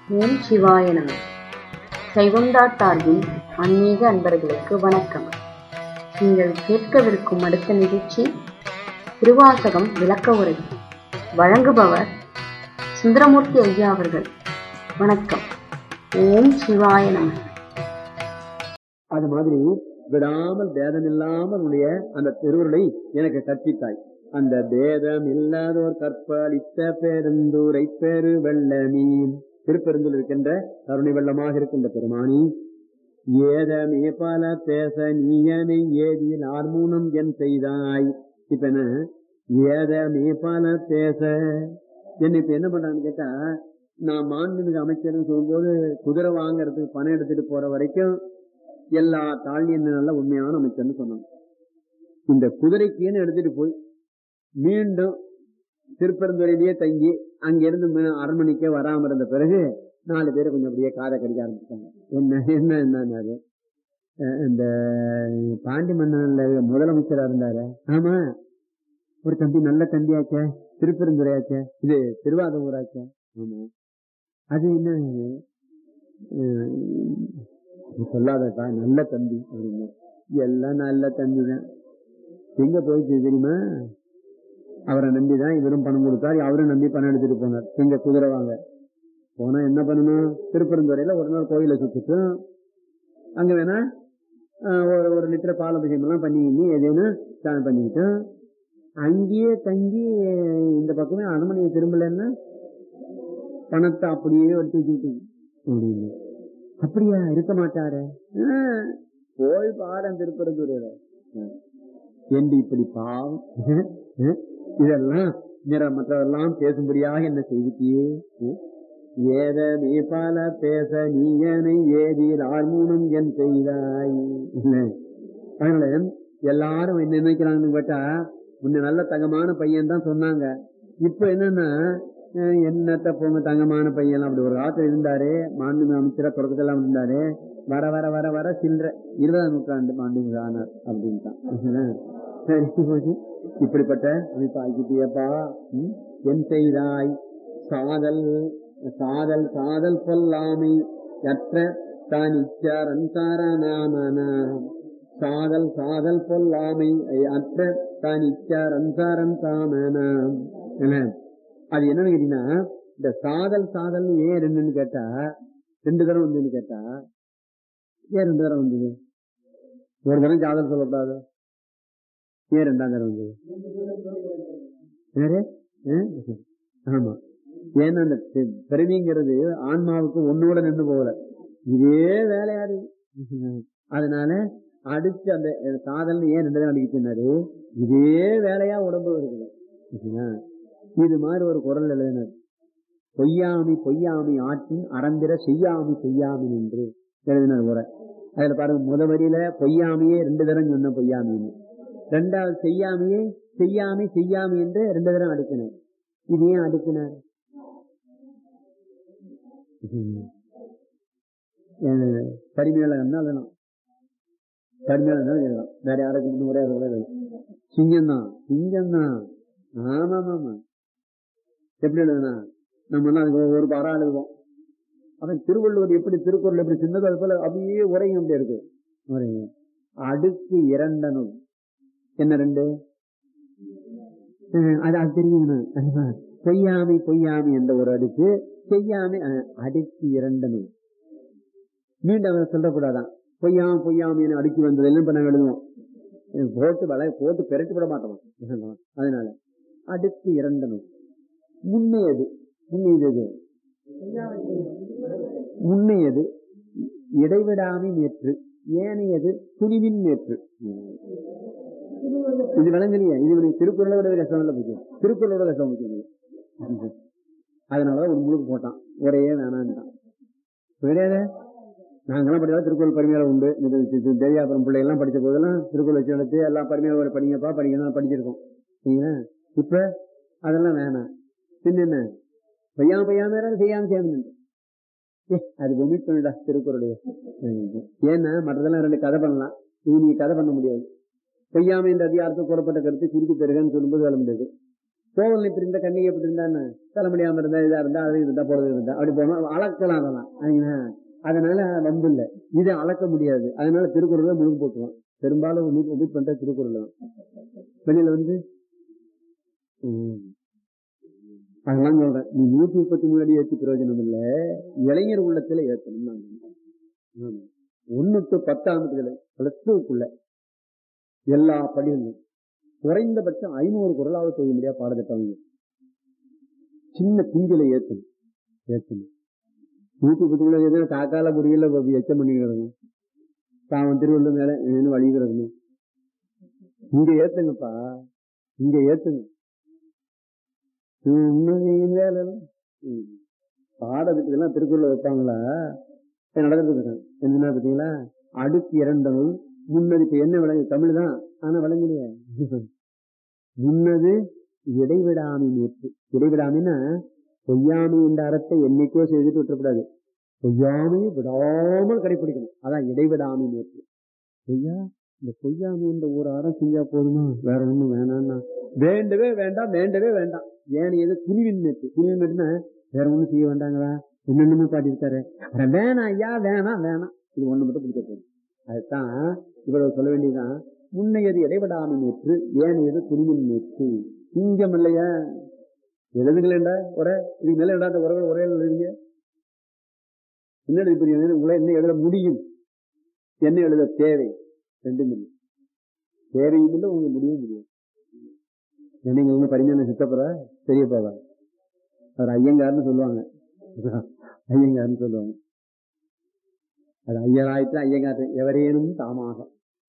ஓம் சிவாய நம சைவம் டாட் டார்கின் ஆன்மீக அன்பர்களுக்கு வணக்கம் நீங்கள் கேட்கவிருக்கும் அடுத்த நிகழ்ச்சி திருவாசகம் விளக்க உரை வழங்குபவர் சுந்தரமூர்த்தி ஐயா அவர்கள் வணக்கம் ஓம் சிவாய நம அது மாதிரி விடாமல் பேதம் இல்லாமல் உடைய அந்த திருவுருளை எனக்கு கற்பித்தாய் அந்த பேதம் இல்லாதோர் கற்பழித்த பெருந்தூரை பெரு வெள்ளமீன் திருப்பெருந்தில் இருக்கின்ற கருணை வெள்ளமாக இருக்கின்ற பெருமானி ஏதமே பல பேச நீயனை ஏதில் ஆர்மூனம் என் செய்தாய் இப்ப என்ன ஏதமே பல பேச என்ன இப்ப என்ன பண்றான்னு கேட்டா நான் மாண்புமிகு அமைச்சர்னு சொல்லும்போது குதிரை வாங்குறதுக்கு பணம் எடுத்துட்டு போற வரைக்கும் எல்லா தாழ்நிலை நல்ல உண்மையான அமைச்சர்னு சொன்னாங்க இந்த குதிரைக்குன்னு எடுத்துட்டு போய் மீண்டும் திருப்பெருந்துறையிலேயே தங்கி அங்கிருந்து மீ- அரண்மனைக்கே வராம இருந்த பிறகு நாலு பேர் கொஞ்சம் அப்படியே காதை கடிக்க ஆரம்பிச்சிட்டாங்க என்ன என்ன என்னன்னாரு அஹ் இந்த பாண்டி மன்னன்ல முதலமைச்சரா இருந்தாரு ஆமா ஒரு தம்பி நல்ல தம்பியாச்சே திருப்பெருந்துறையாச்சே இது திருவாதூராச்சே ஆமா அது என்ன அஹ் சொல்லாதப்பா நல்ல தம்பி அப்படின்னு எல்லாம் நல்ல தம்பி தான் எங்க போயிடுச்சு தெரியுமா அவரை நம்பிதான் இவரும் பணம் கொடுத்தாரு அவரும் நம்பி பணம் எடுத்துட்டு போனார் எங்க குதிரை வாங்க போனா என்ன பண்ணணும் திருப்பெருந்துறையில ஒரு நாள் கோயிலை சுத்திட்டும் அங்க வேணா ஆஹ், ஒரு ஒரு லிட்டர் பால் அபிஷேகம் எல்லாம் பண்ணிக்கிட்டு ஏதேனும் ஸ்நானம் பண்ணிக்கிட்டோம் அங்கேயே தங்கி இந்த பக்கமே அரண்மனையை திரும்பலன்னா பணத்தை அப்படியே எடுத்து வச்சுக்கிட்டு அப்படின்னு அப்படியா இருக்க மாட்டாரு ஆஹ், போய் பாடம் திருப்பெருந்துறையில ஆஹ். என்று இப்படி பாவம் ஆஹ், இதெல்லாம் நிற மற்றவெல்லாம் பேசும்படியாக என்ன செய்திட்டியே ஆஹ். ஏத நீ பல பேச நீயனை ஏதில் ஆர்மூனம் என் செய்தாய் இல்லை. அதனால எல்லாரும் என்ன நினைக்கிறாங்கன்னு கேட்டா முன்ன நல்ல தங்கமான பையன் தான் சொன்னாங்க இப்ப என்னன்னா அஹ், என்னத்த போங்க தங்கமான பையன் அப்படி ஒரு காலத்துல இருந்தாரு மாண்புமிகு அமைச்சரா தொடக்கத்தெல்லாம் இருந்தாரு வர வர வர வர சில்லற இருபதாம் நூற்றாண்டு மாண்புமிகு ஆனார் அப்படின்ட்டான் சரி போச்சு இப்படிப்பட்ட அமைப்பு ஆக்கிட்டியப்பா ம்? என் செய்தாய் சாதல் சாதல் சாதல் பொல்லாமை அற்ற தானிச்சாரன் சாரணான சாதல் சாதல் பொல்லாமை அற்ற தானிச்சாரன் சாரன் சாமனாம் என்ன அது என்னன்னு கேட்டீங்கன்னா இந்த சாதல் சாதல் ஏன் ரெண்டுன்னு கேட்டா ரெண்டு தடவை வந்ததுன்னு கேட்டா ஏன் ரெண்டு தடவை வந்தது ஒரு தடவை சாதல் சொல்லக்கூடாது ஏன் ரெண்டாம் தடவை வந்தது யாரு? ஆ? ஆமா ஏன்னா அந்த பெ- பிறவிங்கிறது ஆன்மாவுக்கு ஒன்னோட நின்று போகல இதே வேலையாடு அதனால அடிச்சு அந்த காதல் ஏன் ரெண்டு தான் அடிக்கிச்சுனாரு இதே வேலையா உடம்பு இருக்குது சரிங்களா? இது மாதிரி ஒரு குரல் எழுதினார் பொய்யாமி பொய்யாமி ஆற்றின் அறந்திர செய்யாமி செய்யாமி என்று எழுதினார் குரல் அதுல பாருங்க முத வரியில பொய்யாமையே ரெண்டு தரம் சொன்ன பொய்யாமின்னு ரெண்டாவது செய்யாமையே செய்யாமை செய்யாமி என்று ரெண்டு தரம் அடுக்கினார் இது ஏன் அடுக்கினார் பரிமையில எழுதணும் பரிமையில எழுதலாம் வேற யாருக்கு ஒரே எழுதலாம் சிங்கம் தான் சிங்கம் தான் ஆமா ஆமா எப்படி எழுதுனா நம்ம எல்லாம் அதுக்கு ஒரு பாரா எழுதுவோம் அவன் திருவள்ளுவர் எப்படி திருக்குறள் எப்படி சின்னதா அது போல அப்படியே உரையும் அப்படி இருக்கு உரையும் அடுக்கு இரண்டனும் என்ன ரெண்டு அஹ் அது அது தெரியும் பொய்யாமை பொய்யாமை என்ற ஒரு அடுக்கு செய்யாமை அஹ், அடுக்கு இரண்டனும் மீண்டும் அவன் சொல்லக்கூடாதான் பொய்யாம பொய்யாமைன்னு அடுக்கி வந்தது எல்லாம் இப்ப நாங்க எழுதுவோம் இது போட்டு வள போட்டு பெருட்டு விட மாட்டோம் அதனால அடுக்கு இரண்டனும் முன்னையது முன்னையது எது? முன்னையது இடைவிடாமை நேற்று ஏனையது துணிவின் நேற்று இது விளங்கலையா இது ஒரு திருக்குறளை விட கஷ்டம் இல்லை போச்சு திருக்குறளோட கஷ்டம் போச்சு அதனாலதான் ஒரு முழுக்கு போட்டான் ஒரே வேணான்ட்டான் கிடையாது நாங்கெல்லாம் படிச்சா திருக்குறள் பரிமையில உண்டு இந்த தி- தி- தேவியாபுரம் பிள்ளைகள்லாம் படிச்ச போதெல்லாம் திருக்குறள் வச்சு நடத்தி எல்லாம் பரிமையில படிங்கப்பா படிக்கணும் படிச்சிருக்கோம் சரிங்களா இப்ப அதெல்லாம் வேணாம் பின்ன என்ன பையாம பையாம வேற செய்யாம செய்யாம ஏ, அது ஒமிட் பண்ணிடா திருக்குறளையே ஏன்னா மற்றதெல்லாம் ரெண்டு கதை பண்ணலாம் இது நீங்க கதை பண்ண முடியாது பொய்யாமை என்ற அதிகாரத்தில் கூறப்பட்ட கருத்து சுருக்கி தருகன்னு சொல்லும்போது வேலை முடியாது கோவில் இப்படி இருந்த கண்ணிகை எப்படி இருந்தான்னு தலைமுடியாம இருந்தா இதா இருந்தா அது இருந்தா பொழுது இருந்தா அப்படி போனா அளக்கலாம் அதெல்லாம் சரிங்களா? அதனால வம்பு இல்லை இதை அளக்க முடியாது அதனால திருக்குறளை முழுக்க போட்டுருவான் பெரும்பாலும் ஒமிட் பண்ற திருக்குறள் தான் வெளியில வந்து ம். அதெல்லாம் சொல்றேன் நீ நூத்தி முப்பத்தி மூணு அடி ஏற்றி பிரயோஜனம் இல்ல இளைஞர் உள்ளத்துல ஏற்றணும் நான் ஆமா. ஒண்ணு டு பத்தாண்டுகளை பிளஸ் டூக்குள்ள எல்லா படிகளும் குறைந்தபட்சம் ஐநூறு குரலாவது செய்ய முடியாது பாடத்திட்டம் சின்ன பிஞ்சில ஏத்தணும் ஏத்தணும் நூத்தி முப்பத்தி மூணு எதுனா காக்கால முடியல எச்சம் பண்ணி கிடக்கணும் தாவன் திருவள்ளூர் மேல என்ன வழி கிடக்கணும் இங்க ஏத்துங்கப்பா இங்க ஏத்துங்க உண்மையின் வேலை எல்லாம். ம். பாடத்துக்கெல்லாம் திருக்குறள் வைப்பாங்களா இது நடந்துட்டு இருக்காங்க என்ன பாத்தீங்களா அடுக்கு இரண்டனும் முன்னது இப்ப என்ன விளங்கு தமிழ் தான் ஆனா விளங்கலையே முன்னது இடைவிடாமை நேற்று இடைவிடாமைன்னா பொய்யாமை என்ற அறத்தை என்னைக்கோ செய்துட்டு விட்டுறக்கூடாது பொய்யாமையை விடாமல் கடைபிடிக்கணும் அதான் இடைவிடாமை நேற்று பொய்யா இந்த பொய்யாமை என்ற ஒரு அறம் செஞ்சா போதுமா வேற ஒண்ணும் வேணாம்னா வேண்டவே வேண்டாம் வேண்டவே வேண்டாம் ஏன் எது துணிவின் நேற்று துணிவின் நேற்றுனா வேற ஒண்ணும் செய்ய வேண்டாங்களா என்னென்னமோ பாட்டிருக்காரு அட வேணாம் ஐயா வேணாம் வேணாம் இது ஒண்ணு மட்டும் பிடிக்க போகுது அதுதான் இவ்வளவு சொல்ல வேண்டியதுதான் முன்னையது இடைவிடாமை நேற்று ஏனையது துணிவின் நேற்று சிங்கம் இல்லையா எழுதுங்களேண்டா ஒரே இதுக்கு மேல இடாத உறவு ஒரே எழுதுறீங்க என்ன எழுதி புரியுது உங்களை என்ன எழுத முடியும் என்ன எழுத தேவை ரெண்டும் இல்லை தேவையும் இல்லை உங்களுக்கு முடியும் முடியும் நீங்க ஒண்ணு பரிஞான சித்தப்புற தெரிய போவாங்க அவர் ஐயங்கார்னு சொல்லுவாங்க ஐயங்கார்னு சொல்லுவாங்க அது ஐயராயிற்று ஐயங்காற்று எவரேனும் தாமாக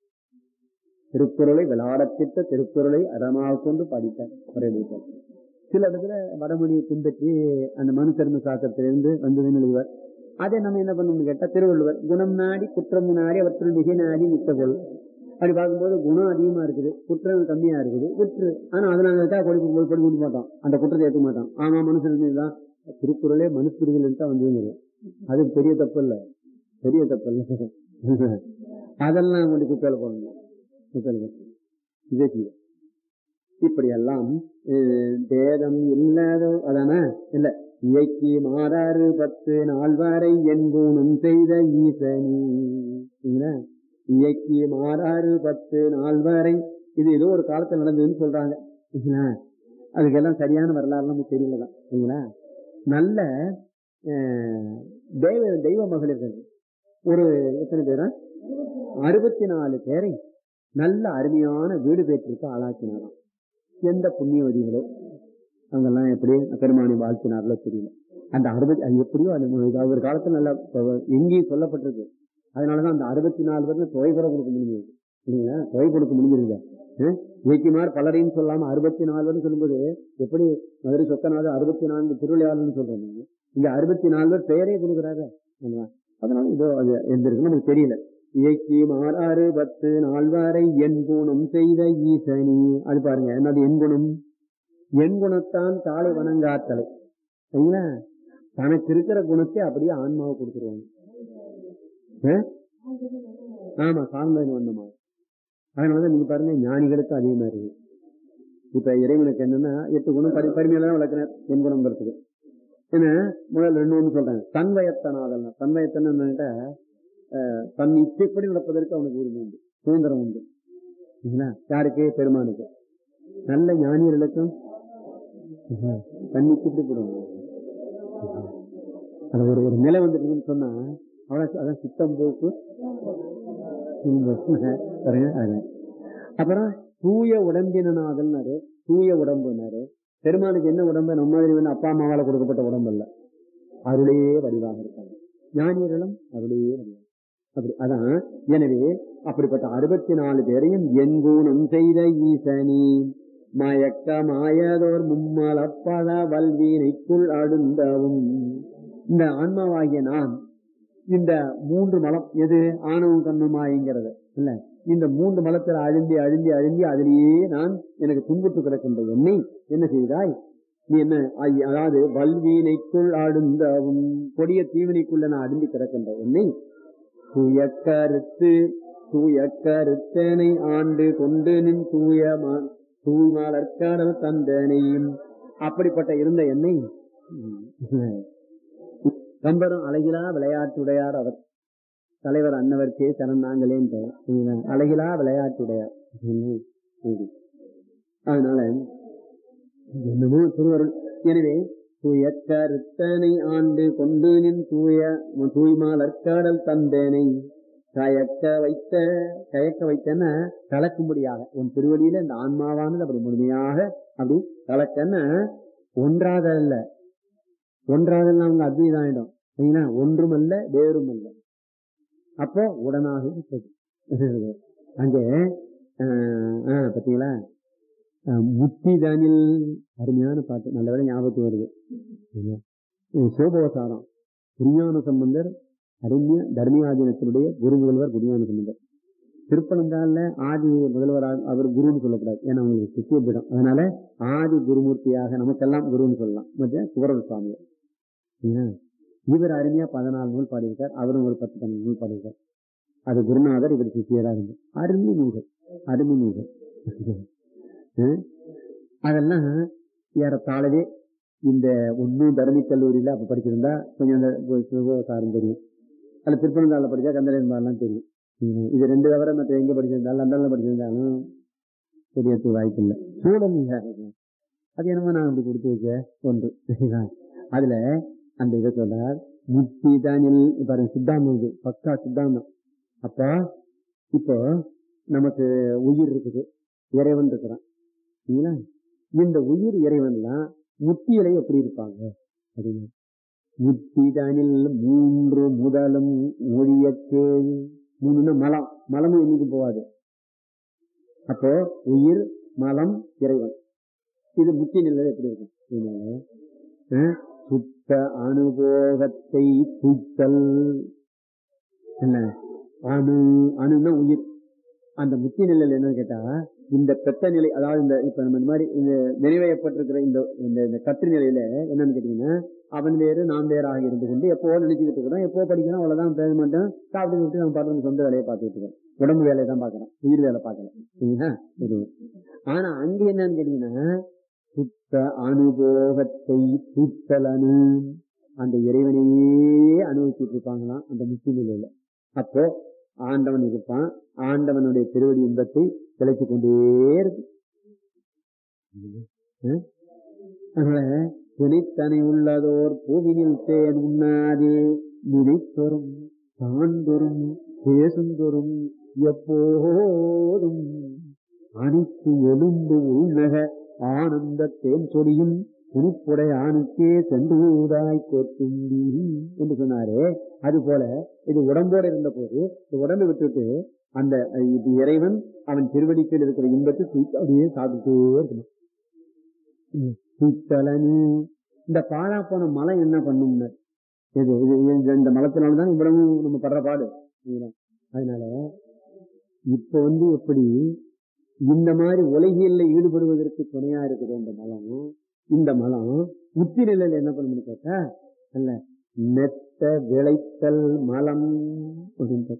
திருக்குறளை விளையாடத்திட்ட திருக்குறளை அறமாக கொண்டு படித்தார் ஒரே எழுதிட்டார் சில இடத்துல வடமொழியை பின்பற்றி அந்த மனு தர்ம சாஸ்திரத்திலிருந்து வந்ததுன்னு எழுதுவார் அதை நம்ம என்ன பண்ணணும்னு கேட்டா திருவள்ளுவர் குணம் நாடி குற்றம் நாடி அவற்றுள் மிகை நாடி மிக்க கொள் அப்படி பார்க்கும்போது குணம் அதிகமா இருக்குது குற்றம் கம்மியா இருக்குது குற்று ஆனா அதை நாங்க இருக்கா கொடி கொடி கொடி கொண்டு மாட்டோம் அந்த குற்றத்தை ஏற்க மாட்டோம் ஆமா மனுஷன் இதுதான் திருக்குறளே மனுஸ்பிரிகள் தான் வந்து அது பெரிய தப்பு இல்ல பெரிய தப்பு இல்ல அதெல்லாம் கொண்டு குப்பையில போடணும் குப்பையில போடணும் இதே செய்யும் இப்படியெல்லாம் அஹ், பேதம் இல்லாத அதான இல்ல இயக்கி மாறாறு பத்து நால்வரை என்பூனும் செய்த ஈசனி சரிங்களா? இயக்கி மாறாறு பத்து நால்வரை இது ஏதோ ஒரு காலத்துல நடந்ததுன்னு சொல்றாங்க சரிங்களா? அதுக்கெல்லாம் சரியான வரலாறு நமக்கு தெரியலதான் சரிங்களா நல்ல அஹ், தெய்வ தெய்வ மகளிர்கள் ஒரு எத்தனை பேரா அறுபத்தி நாலு பேரை நல்ல அருமையான வீடு பேற்றிற்கு ஆளாக்கினாராம் எந்த புண்ணியவதிகளோ அங்கெல்லாம் எப்படி பெருமானி வாழ்த்தினார்களோ தெரியல அந்த அறுபத்தி அது எப்படியோ அது மு- ஒரு காலத்துல நல்லா இப்ப எங்கேயும் சொல்லப்பட்டிருக்கு அதனாலதான் அந்த அறுபத்தி நாலு பேர்ல தொகை கூட கொடுக்க முடிஞ்சது இல்லைங்களா தொகை கொடுக்க முடிஞ்சிருங்க இயக்கிமார் பலரையும் சொல்லாம அறுபத்தி நாலு பேர்னு சொல்லும்போது எப்படி மதுரை சொக்கநாதர் அறுபத்தி நான்கு திருவிளையாளர்னு சொல்றோம் நீங்க. இங்க அறுபத்தி நாலு பேர் பெயரே கொடுக்குறாங்க ஆமா. அதனால இதோ அது எந்திருக்கு நமக்கு தெரியல இயக்கி மாறாறு பத்து நால்வாரை என் குணம் செய்த ஈசனி அது பாருங்க என்னது என் குணம் என் குணத்தான் தாளை வணங்காத்தலை சரிங்களா தனக்கு இருக்கிற குணத்தை அப்படியே ஆன்மாவை கொடுத்துருவாங்க ஆ? ஆமா சார்ந்தது வந்தமா அதனாலதான் நீங்க பாருங்க ஞானிகளுக்கு அதிகமா இருக்கு இப்ப இறைவனுக்கு என்னன்னா எட்டு குணம் பரி பரிமையில தான் வளர்க்கிறார் என் குணம்ங்கிறதுக்கு என்ன முதல்ல ரெண்டு ஒண்ணு சொல்றாங்க தன்வயத்தனாதல் தன்வயத்தன் என்னன்னுட்டா அஹ், தன் இச்சைப்படி நடப்பதற்கு அவனுக்கு உரிமை உண்டு சுதந்திரம் உண்டு சரிங்களா? யாருக்கு பெருமானுக்கு நல்ல ஞானியர்களுக்கும் தன் இச்சைப்படி போடுவாங்க அது ஒரு ஒரு நிலை வந்துட்டுன்னு சொன்னா அவ்வளவு அதான் சித்தம் போக்கு பாருங்க, அது. அப்புறம் தூய உடம்பினாதல்னாரு தூய உடம்புனாரு பெருமானுக்கு என்ன உடம்பு நம்ம மாதிரி வந்து அப்பா அம்மாவால கொடுக்கப்பட்ட உடம்பு அல்ல அருளே வடிவாக இருக்காங்க ஞானியர்களும் அருளே வடிவாக அப்படி அதான் எனவே அப்படிப்பட்ட அறுபத்தி நாலு பேரையும் என் குணம் செய்த ஈசனி மயக்க மாயதோர் மும்மலப்பத வல்வீனைக்குள் அடுந்தவும் இந்த ஆன்மாவாகிய நான் இந்த மூன்று மலம் எது ஆணவம் கண்ணுமாய்ங்கிறது இல்ல இந்த மூன்று மலத்தில் அழுந்தி அழுந்தி அழுந்தி அதிலேயே நான் எனக்கு துன்புற்று கிடக்கின்ற என்னை என்ன செய்தாய் நீ என்ன ஐ- அதாவது வல்வீனைக்குள் ஆடுந்தவும் கொடிய தீவினைக்குள்ள நான் அழுந்தி கிடக்கின்ற என்னை தூய கருத்து தூய கருத்தனை ஆண்டு கொண்டு நின் தூய மா- தூய்மாலற்காடல் தந்தனையும் அப்படிப்பட்ட இருந்த எண்ணெய் கம்பரும் அழகிலா விளையாட்டுடையார் அவர் தலைவர் அன்னவர்க்கே சரண் நாங்களேன்ற அழகிலா விளையாட்டுடையார் அதனால என்னமோ திருவருள் எனவே தூய கருத்தனை ஆண்டு கொண்டு நின் தூய தூய்மாலற்காடல் தந்தேனை கயக்க வைத்த கயக்க வைத்தன கலக்கும்படியாக உன் திருவடியில இந்த ஆன்மாவானது அப்படி முழுமையாக அப்படி கலக்கன ஒன்றாக அல்ல ஒன்றாக அவங்க அத்வீதம் ஆயிடும் சரிங்களா ஒன்றுமல்ல வேறும் அல்ல அப்போ உடனாக இருக்கிறது அங்கே பாத்தீங்களா முத்திதனில் அருமையான பாட்டு நல்ல வேலை ஞாபகத்துக்கு வருது சோபவசாரம் குருஞான சம்பந்தர் அருமைய தர்மியாதீனத்தினுடைய குரு முதல்வர் குருஞான சம்பந்தர் திருப்பனந்தாள்ல ஆதி முதல்வராக அவர் குருன்னு சொல்லக்கூடாது ஏன்னா அவங்களுக்கு சித்திய பீடம் அதனால ஆதி குருமூர்த்தியாக நமக்கெல்லாம் குருன்னு சொல்லலாம் மற்ற குவரல் சுவாமியார் இவர் அருமையா பதினாலு நூல் பாடியிருக்கார் அவரும் ஒரு பத்து பன்னெண்டு நூல் பாடியிருக்கார் அது குருநாதர் இவர் சித்தியரா இருந்து அருமை நூல்கள் அருமை நூல்கள் அதெல்லாம் ஏறத்தாழவே இந்த ஒன்னு தர்மி கல்லூரியில அப்ப படிச்சிருந்தா கொஞ்சம் சாரம் தெரியும் அதுல திருப்பனந்தாள படிச்சா கந்தரேந்தாலாம் தெரியும் இது ரெண்டு தவிர மற்ற எங்க படிச்சிருந்தாலும் லண்டன்ல படிச்சிருந்தாலும் தெரியறதுக்கு வாய்ப்பு இல்லை சூழல் அது என்னமோ நான் அப்படி கொடுத்து வச்ச ஒன்று அதுல அந்த இதை சொல்றார் முக்தி தானில் பாருங்க சித்தாந்தம் இது பக்கா சித்தாந்தம் அப்பா இப்போ நமக்கு உயிர் இருக்குது இறைவன் இருக்கிறான் சரிங்களா இந்த உயிர் இறைவன்லாம் முத்தியில எப்படி இருப்பாங்க அப்படின்னு முத்திதனில் மூன்று முதலும் ஒழியக்கே மூணுன்னா மலம் மலமும் என்னைக்கு போவாது அப்போ உயிர் மலம் இறைவன் இது முத்தி நிலை எப்படி இருக்கும் சுத்த அனுபோகத்தை தூத்தல் என்ன அணு அணுன்னா உயிர் அந்த முத்தி நிலையில் என்னன்னு கேட்டா இந்த பெத்த நிலை அதாவது இந்த இப்ப நம்ம இந்த மாதிரி இந்த நிறைவேற்றப்பட்டிருக்கிற இந்த இந்த கற்று நிலையில என்னன்னு கேட்டீங்கன்னா அவன் வேறு நாம் வேறாக இருந்து கொண்டு எப்போ நினைச்சுக்கிட்டு இருக்கிறோம் எப்போ படிக்கிறோம் அவ்வளவுதான் பேச மாட்டோம் சாப்பிட்டு விட்டு நம்ம பாட்டு சொந்த வேலையை பார்த்துட்டு இருக்கோம் உடம்பு வேலையை தான் பார்க்கறோம் உயிர் வேலை பார்க்கலாம் சரிங்களா இது ஆனா அங்க என்னன்னு கேட்டீங்கன்னா சுத்த அனுபோகத்தை தூத்தலனு அந்த இறைவனையே அனுபவிச்சுட்டு இருப்பாங்களாம் அந்த முத்தி நிலையில அப்போ ஆண்டவன் இருப்பான் ஆண்டவனுடைய திருவடி இன்பத்தை கிளைத்துக் கொண்டே இருக்கு அதனால துணித்தனை உள்ளதோர் பூவினில் தேன் உண்ணாதே நினைத்தொரும் தாண்டொரும் பேசுந்தொரும் எப்போதும் அனைத்து எலும்பு உள்நக ஆனந்த தேன் சொலியும் துணிப்புடை ஆணுக்கே சென்றுதாய் கோத்தும்பி என்று சொன்னாரே அது போல இது உடம்போடு இருந்த போது இந்த உடம்பை விட்டுட்டு அந்த இது இறைவன் அவன் திருவடிக்கையில் இருக்கிற இன்பத்தை தூக்கி அப்படியே சாப்பிட்டுட்டே இருக்கணும் தூத்தலனு இந்த பாழா போன மலை என்ன பண்ணும் இது இது இந்த மலத்தினால்தான் இவ்வளவு நம்ம படுற பாடு அதனால இப்ப வந்து எப்படி இந்த மாதிரி உலகியல்ல ஈடுபடுவதற்கு துணையா இருக்குது இந்த மலம் இந்த மலம் முத்தி நிலையில என்ன பண்ணணும்னு கேட்டா அல்ல மெத்த விளைத்தல் மலம் அப்படின்னு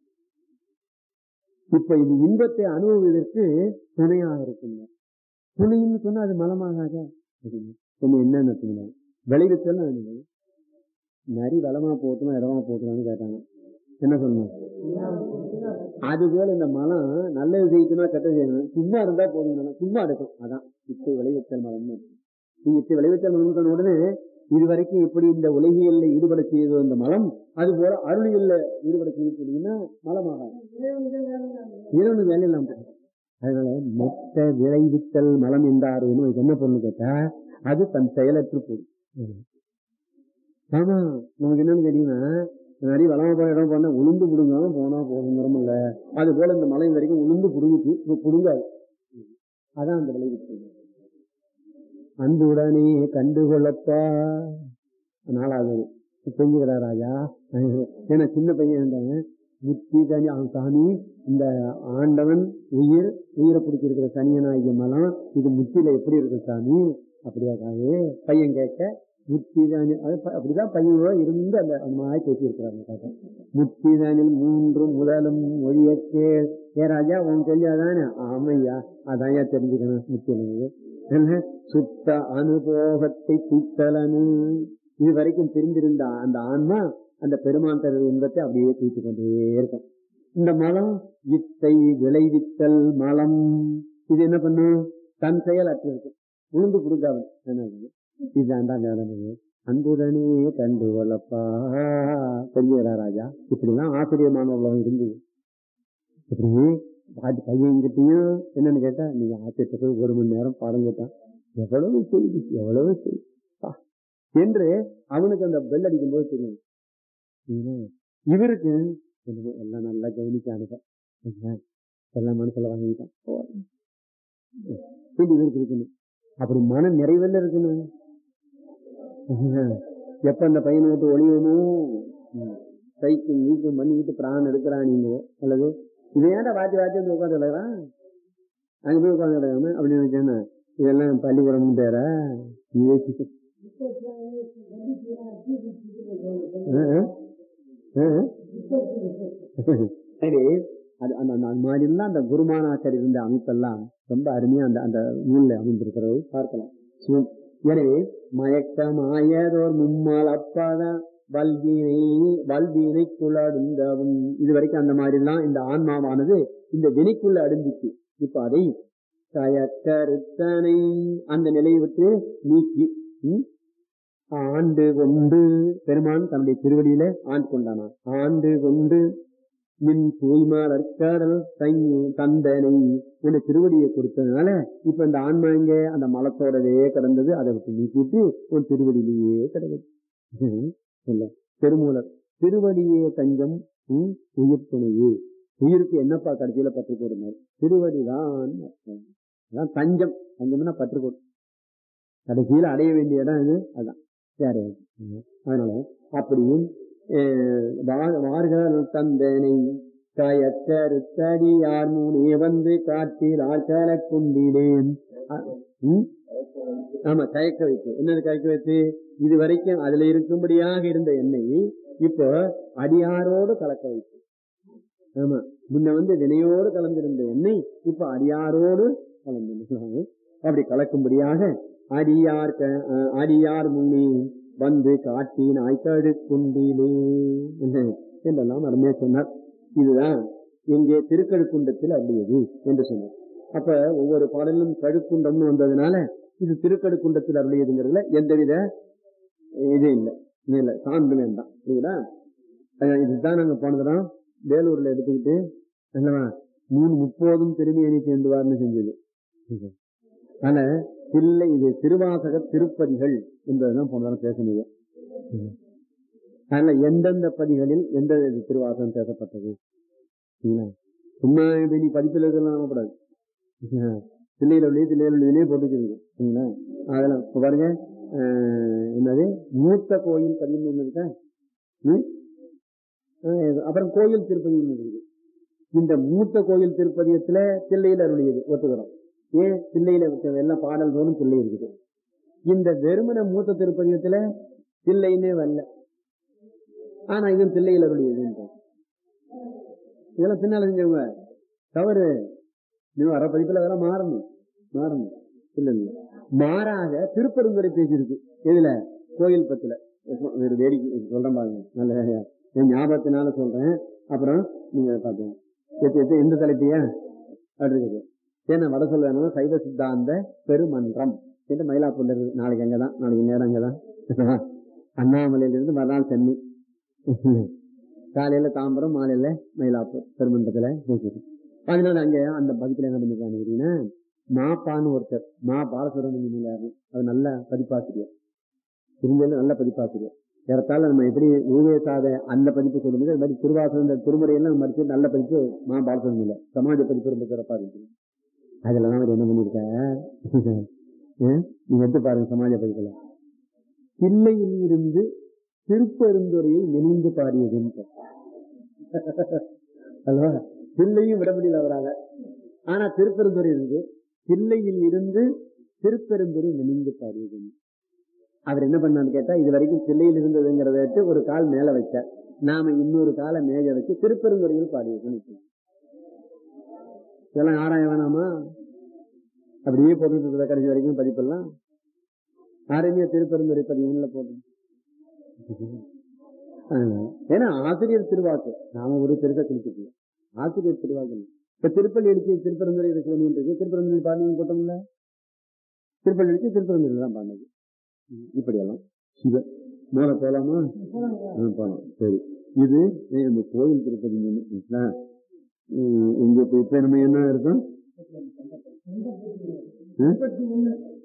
இப்ப இது இன்பத்தை அனுபவிப்பதற்கு துணையாக இருக்குங்க துணைன்னு சொன்னா அது மலமாகாத என்ன என்னன்னு விளைவித்தல் நரி வளமா போட்டுமா இடமா போட்டுமான்னு கேட்டாங்க என்ன சொல்லணும் அது போல இந்த மலம் நல்லது செய்யணும்னா கெட்ட செய்யணும் சும்மா இருந்தா போதும் சும்மா எடுக்கும் அதான் இச்சை விளைவித்தல் மலம் இச்சை விளைவித்தல் மலம் சொன்ன உடனே இதுவரைக்கும் எப்படி இந்த உலகியல்ல ஈடுபட செய்தோ இந்த மலம் அது போல அருளியல்ல ஈடுபட செய்யக்கூடியதுன்னா மலமாக இரண்டு வேலையெல்லாம் அதனால மொத்த விளைவித்தல் மலம் என்றாருன்னு என்ன பொண்ணு கேட்டா அது தன் செயலற்று போடும் ஆமா நமக்கு என்னன்னு கேட்டீங்கன்னா நிறைய வளமா போன இடம் போனா உளுந்து புடுங்காம போனா போதுங்கிறோம் இல்ல அது போல இந்த மலை வரைக்கும் உளுந்து புடுங்கிச்சு இப்ப புடுங்காது அதான் அந்த விளைவித்தல் அன்புடனே கண்டுகொள்ளப்பா நாலாவது செஞ்சுக்கிறா ராஜா ஏன்னா சின்ன பையன் இருந்தாங்க முத்தி தனி அவன் சாமி இந்த ஆண்டவன் உயிர் உயிரை பிடிச்சிருக்கிற சனியனாகிய மலம் இது முத்தியில எப்படி இருக்கு சாமி அப்படியா காது பையன் கேட்க முத்திதானில் அது ப- அப்படிதான் பையனோட இருந்து அந்த அந்த மாதிரி பேசி இருக்கிறாங்க தாத்தா முத்திதானில் மூன்று முதலும் மொழிய கேள் ஏ ராஜா உன் தெரியாதானே ஆமையா அதான் ஏன் தெரிஞ்சுக்கணும் முத்தியனது என்ன சுத்த அனுபோகத்தை சுத்தலனு இது வரைக்கும் தெரிந்திருந்த அந்த ஆன்மா அந்த பெருமான் தருவது இன்பத்தை அப்படியே தூக்கி கொண்டே இருக்கும் இந்த மலம் இத்தை விளைவித்தல் மலம் இது என்ன பண்ணும் தன் செயல் அற்று இருக்கும் உளுந்து கொடுக்காமல் என்ன இதுதான் தான் வேதனை அன்புடனே கண்டு வளப்பா பெரியரா ராஜா இப்படிலாம் ஆசிரியமான உலகம் இருந்தது இப்படி பாட்டு பையன்கிட்டயும் என்னன்னு கேட்டா நீங்க ஆச்சரியத்துக்கு ஒரு மணி நேரம் பாடம் கேட்டான் எவ்வளவு செய்தி எவ்வளவு செய்தி பா. என்று அவனுக்கு அந்த பெல் அடிக்கும் போது தெரியும் என்ன? இவருக்கு என்னமோ எல்லாம் நல்லா கவனிச்சானுங்க என்ன? எல்லாம் மனசுல வாங்கிட்டான் போதும். இது இவருக்கு இருக்கணும் அப்படி மன நிறைவில் இருக்கணும் எப்ப அந்த பையனை விட்டு ஒளியணுமோ சைக்கிள் நீக்கம் பண்ணிக்கிட்டு பிராணம் எடுக்கிறான் நீங்க அல்லது இதை ஏன்டா வாத்தி வாத்தி வந்து உட்காந்து கிடக்குறான் அங்க போய் உட்காந்து கிடக்காம அப்படின்னு நினைச்சேன்னா இதெல்லாம் பள்ளிக்கூடம்னு பேர யோசிச்சு சரி அது அந்த அந்த அது மாதிரி எல்லாம் அந்த குருமானாக்கர் இருந்த அமைப்பெல்லாம் ரொம்ப அருமையா அந்த அந்த நூல்ல அமைந்திருக்கிறது பார்க்கலாம் சிவம். எனவே மயக்கமாயதோர் மும்மால் அப்பாத வல்வினை வல்வினை குழாடுந்தவும் இது வரைக்கும் அந்த மாதிரி எல்லாம் இந்த ஆன்மாவானது இந்த வினைக்குள்ள அடைஞ்சிச்சு இப்ப அதை கயக்கருத்தனை அந்த நிலையை விட்டு நீக்கி ம், ஆண்டு கொண்டு பெருமான் தன்னுடைய திருவடியில ஆண்டு கொண்டானா ஆண்டு கொண்டு மின் தூய்மாளர்கடல் தந்தனை என்ற திருவடியை கொடுத்ததுனால இப்ப இந்த ஆன்மா இங்க அந்த மலத்தோடவே கிடந்தது அதை விட்டு நீக்கிட்டு உன் திருவடியிலேயே கிடக்குது இல்ல பெருமூலர் திருவடியே தஞ்சம் உம் உயிர் துணையே உயிருக்கு என்னப்பா கடைசியில பற்று கொடுங்க திருவடிதான் அர்த்தம். அதான் தஞ்சம் தஞ்சம்னா பற்று கொடு கடைசியில அடைய வேண்டிய இடம் இது அதான் சரி அதனால அப்படியும் அஹ், வா- வார்கள் தந்தனை கயக்கருத்தடி யார் முனே வந்து காட்டில் ஆட்கள கொண்டிலேன் அ- ம்? ஆமா கயக்க வைத்து என்னது கயக்க வைத்து இது வரைக்கும் அதுல இருக்கும்படியாக இருந்த எண்ணெய் இப்போ அடியாரோடு கலக்க வைத்து ஆமா முன்ன வந்து வினையோடு கலந்திருந்த எண்ணெய் இப்ப அடியாரோடு கலந்து அப்படி கலக்கும்படியாக அடியார் க- அஹ் அடியார் முன்னே வந்து காட்டி நாய்க்காடு குண்டிலே என்றெல்லாம் அருமையா சொன்னார் இதுதான் இங்கே திருக்கழுக்குண்டத்தில் அருளியது என்று சொன்னார் அப்ப ஒவ்வொரு பாடலும் கழுக்குண்டம்னு வந்ததுனால இது திருக்கழுக்குண்டத்தில் அருளியதுங்கிறதுல எந்தவித இது இல்லை இது இல்லை சான்று வேண்டாம் சரிங்களா அஹ் இதுதான் நாங்க போனதுதான் வேலூர்ல எடுத்துக்கிட்டு என்னவா மூணு முப்போதும் திரும்பி எண்ணி சேர்ந்துவார்னு செஞ்சது ஆனா தில்லை இது திருவாசக திருப்பதிகள் என்பதுதான் போன வாரம் பேசணுங்க அதனால எந்தெந்த பதிகளில் எந்த திருவாசகம் பேசப்பட்டது சரிங்களா? சும்மா இது நீ பதிப்பில் இருக்கலாம் கூடாது தில்லையில உள்ளே தில்லையில உள்ளே போட்டுக்கிறது சரிங்களா அதெல்லாம் இப்ப பாருங்க அஹ், என்னது மூத்த கோயில் பதின்னு ஒண்ணு இருக்கா ம்? அஹ், அப்புறம் கோயில் திருப்பதி ஒண்ணு இருக்குது இந்த மூத்த கோயில் திருப்பதியத்துல தில்லையில அருளியது ஒத்துக்கிறோம் ஏன் தில்லையில இருக்க எல்லாம் பாடல் தோறும் தில்லை இருக்குது இந்த வெறுமன மூத்த திருப்பதியத்துல தில்லைன்னே வரல ஆனா இது தில்லையில அருளியது இதெல்லாம் பின்னால செஞ்சவங்க தவறு நீ வர பதிப்புல அதெல்லாம் மாறணும் மாறணும் இல்ல இல்ல மாறாக திருப்பெருந்துறை பேசியிருக்கு எதுல கோயில் பத்துல வேறு வேடிக்கை சொல்றேன் பாருங்க நல்ல என் ஞாபகத்தினால சொல்றேன் அப்புறம் நீங்க பாத்துங்க எத்து- எத்து- எந்த தலைப்பையா அப்படி இருக்குது ஏன்னா வட சொல்ல வேணும்னா சைவ சித்தாந்த பெருமன்றம் என்று மயிலாப்பூர்ல இருக்கு நாளைக்கு அங்கதான் நாளைக்கு நேரம் அங்கதான் அண்ணாமலையில இருந்து மறுநாள் சென்னை காலையில தாம்பரம் மாலையில மயிலாப்பூர் பெருமன்றத்துல பேசிட்டு அதனால அங்க அந்த பதிப்புல என்ன பண்ணிருக்காங்க அப்படின்னா மாப்பான்னு ஒருத்தர் மா பாலசுரமணியாரு அது நல்ல பதிப்பாசிரியர் திரும்பல நல்ல பதிப்பாசிரியர் ஏறத்தாழ நம்ம எப்படி ஊவேசாத அந்த பதிப்பு சொல்லும்போது அது மாதிரி திருவாசகம் இந்த திருமுறையெல்லாம் நம்ம படிச்சு நல்ல பதிப்பு மா பாலசுரம் இல்ல சமாஜ பதிப்பு ரொம்ப சிறப்பா இருக்கு அதுலதான் அவர் என்ன பண்ணிருக்கார் அஹ் நீங்க எடுத்து பாருங்க சமாஜ பதிப்புல தில்லையில் இருந்து திருப்பெருந்துறையை நினைந்து பாடியதுன்னு அல்லவா தில்லையும் விட முடியல அவராக ஆனா திருப்பெருந்துறை இருக்கு தில்லையில் இருந்து திருப்பெருந்துறை நினைந்து பாடியது அவர் என்ன பண்ணான்னு கேட்டா இது வரைக்கும் சில்லையில் இருந்ததுங்கிறத வச்சு ஒரு கால் மேல வச்சார் நாம இன்னொரு காலை மேஜ வச்சு திருப்பெருந்துறையில் பாடியிருக்கோம் இதெல்லாம் ஆராய வேணாமா அப்படியே போட்டுட்டு இருக்கிற கடைசி வரைக்கும் பதிப்பெல்லாம் ஆரம்பிய திருப்பெருந்துறை பதிவுல போட்டோம் ஏன்னா ஆசிரியர் திருவாக்கு நாம ஒரு பெருசா குறிப்பிட்டோம் ஆசிரியர் திருவாக்கு இப்ப திருப்பள்ளி அடிச்சு திருப்பரந்துரை சிவனின் இருக்கு திருப்பரந்துரை பாடினு போட்டோம்ல திருப்பள்ளி அடிச்சு திருப்பரந்துரை தான் பாடினது இப்படி எல்லாம் சிவ மேல போலாமா போலாம் சரி இது இந்த கோயில் திருப்பதி இங்க இப்ப நம்ம என்ன இருக்கும்